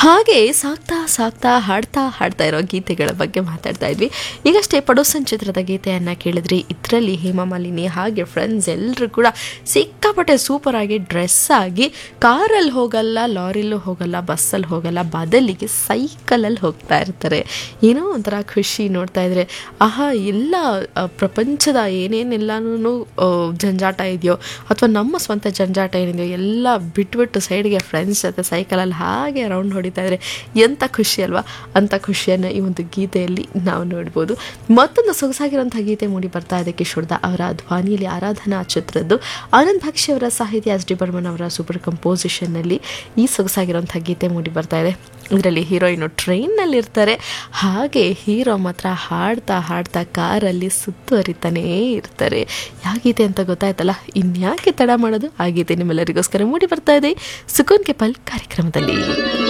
ಹಾಗೆ ಸಾಕ್ತಾ ಸಾಕ್ತಾ ಹಾಡ್ತಾ ಹಾಡ್ತಾ ಇರೋ ಗೀತೆಗಳ ಬಗ್ಗೆ ಮಾತಾಡ್ತಾ ಇದ್ವಿ ಈಗಷ್ಟೇ ಪಡೋಸನ್ ಚಿತ್ರದ ಗೀತೆಯನ್ನು ಕೇಳಿದ್ರಿ ಇದರಲ್ಲಿ ಹೇಮಮಾಲಿನಿ ಹಾಗೆ ಫ್ರೆಂಡ್ಸ್ ಎಲ್ಲರೂ ಕೂಡ ಸಿಕ್ಕಾಪಟ್ಟೆ ಸೂಪರ್ ಆಗಿ ಡ್ರೆಸ್ ಆಗಿ ಕಾರಲ್ಲಿ ಹೋಗಲ್ಲ ಲಾರಿಲೂ ಹೋಗಲ್ಲ ಬಸ್ಸಲ್ಲಿ ಹೋಗಲ್ಲ ಬದಲಿಗೆ ಸೈಕಲಲ್ಲಿ ಹೋಗ್ತಾ ಇರ್ತಾರೆ ಏನೋ ಒಂಥರ ಖುಷಿ ನೋಡ್ತಾ ಇದ್ರೆ ಆಹಾ ಎಲ್ಲ ಆ, ಪ್ರಪಂಚದ ಏನೇನೆಲ್ಲನೂ ಜಂಜಾಟ ಇದೆಯೋ ಅಥವಾ ನಮ್ಮ ಸ್ವಂತ ಜಂಜಾಟ ಏನಿದೆಯೋ ಎಲ್ಲ ಬಿಟ್ಬಿಟ್ಟು ಸೈಡ್ಗೆ ಫ್ರೆಂಡ್ಸ್ ಜೊತೆ ಸೈಕಲಲ್ಲಿ ಹಾಗೆ ರೌಂಡ್ ಹೊಡಿತಾ ಇದ್ರೆ ಎಂಥ ಖುಷಿ ಅಲ್ವಾ ಅಂಥ ಖುಷಿಯನ್ನು ಈ ಒಂದು ಗೀತೆಯಲ್ಲಿ ನಾವು ನೋಡ್ಬೋದು ಮತ್ತೊಂದು ಸೊಗಸಾಗಿರುವಂಥ ಗೀತೆ ಮೂಡಿ ಬರ್ತಾ ಇದೆ ಕಿಶೋರ್ದ ಅವರ ಧ್ವನಿಯಲ್ಲಿ ಆರಾಧನಾ ಚಿತ್ರದ್ದು ಆನಂದ್ ಭಕ್ಷಿ ಅವರ ಸಾಹಿತ್ಯ ಎಸ್ ಡಿ ಬರ್ಮನ್ ಅವರ ಸೂಪರ್ ಕಂಪೋಸಿಷನ್ನಲ್ಲಿ ಈ ಸೊಗಸಾಗಿರುವಂಥ ಗೀತೆ ಮೂಡಿ ಬರ್ತಾ ಇದೆ ಇದರಲ್ಲಿ ಹೀರೋಯಿನು ಟ್ರೈನ್ನಲ್ಲಿ ಇರ್ತಾರೆ ಹಾಗೆ ಹೀರೋ ಮಾತ್ರ ಹಾಡ್ತಾ ಹಾಡ್ತಾ ಕಾರಲ್ಲಿ ಸುತ್ತುವರಿತಾನೇ ಇರ್ತಾರೆ ಯಾವ ಗೀತೆ ಅಂತ ಗೊತ್ತಾಯ್ತಲ್ಲ ಇನ್ಯಾಕೆ ತಡ ಮಾಡೋದು ಆ ಗೀತೆ ನಿಮ್ಮೆಲ್ಲರಿಗೋಸ್ಕರ ಮೂಡಿ ಬರ್ತಾ ಇದೆ ಸುಕೂನ್ ಕೆಪಲ್ ಕಾರ್ಯಕ್ರಮದಲ್ಲಿ